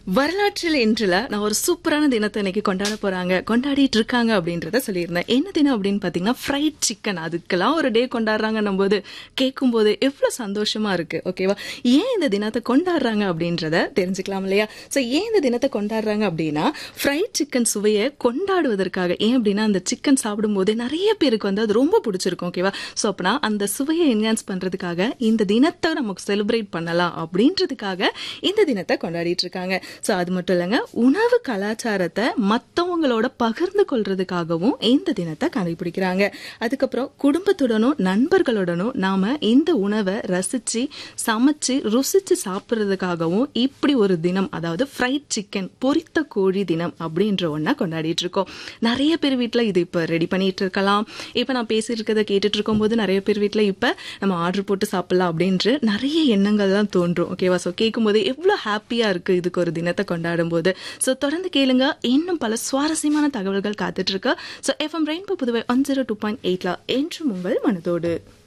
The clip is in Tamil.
வரலாற்றில் இன்றுல நான் ஒரு சூப்பரான தினத்தை இன்னைக்கு கொண்டாட போறாங்க கொண்டாடிட்டு இருக்காங்க அப்படின்றத சொல்லியிருந்தேன் என்ன தினம் அப்படின்னு பாத்தீங்கன்னா ஃப்ரைட் சிக்கன் அதுக்கெல்லாம் ஒரு டே கொண்டாடுறாங்கன்னும் போது கேட்கும் போது எவ்வளவு சந்தோஷமா இருக்கு ஓகேவா ஏன் இந்த தினத்தை கொண்டாடுறாங்க அப்படின்றத தெரிஞ்சுக்கலாம் இல்லையா ஸோ ஏன் இந்த தினத்தை கொண்டாடுறாங்க அப்படின்னா ஃப்ரைட் சிக்கன் சுவையை கொண்டாடுவதற்காக ஏன் அப்படின்னா அந்த சிக்கன் சாப்பிடும்போது நிறைய பேருக்கு வந்து அது ரொம்ப பிடிச்சிருக்கும் ஓகேவா ஸோ அப்பனா அந்த சுவையை என்ஹான்ஸ் பண்றதுக்காக இந்த தினத்தை நமக்கு செலிப்ரேட் பண்ணலாம் அப்படின்றதுக்காக இந்த தினத்தை கொண்டாடிட்டு இருக்காங்க ஸோ அது மட்டும் இல்லைங்க உணவு கலாச்சாரத்தை மற்றவங்களோட பகிர்ந்து கொள்றதுக்காகவும் இந்த தினத்தை கடைபிடிக்கிறாங்க அதுக்கப்புறம் குடும்பத்துடனும் நண்பர்களுடனும் நாம இந்த உணவை ரசிச்சு சமைச்சு ருசிச்சு சாப்பிட்றதுக்காகவும் இப்படி ஒரு தினம் அதாவது ஃப்ரைட் சிக்கன் பொரித்த கோழி தினம் அப்படின்ற ஒன்றை கொண்டாடிட்டு இருக்கோம் நிறைய பேர் வீட்டில் இது இப்போ ரெடி பண்ணிட்டு இருக்கலாம் இப்போ நான் பேசிட்டு இருக்கிறத கேட்டுட்டு இருக்கும்போது நிறைய பேர் வீட்டில் இப்போ நம்ம ஆர்டர் போட்டு சாப்பிடலாம் அப்படின்ற நிறைய எண்ணங்கள் தான் தோன்றும் ஓகேவா ஸோ கேட்கும்போது எவ்வளோ ஹாப்பியாக இருக்குது இதுக்கு ஒரு தினத்தை கொண்டாடும் போது ஸோ தொடர்ந்து கேளுங்க இன்னும் பல சுவாரஸ்யமான தகவல்கள் காத்துட்டு இருக்கு so FM rainbow Puduvai one zero two point எயிட்ல என்று உங்கள் மனதோடு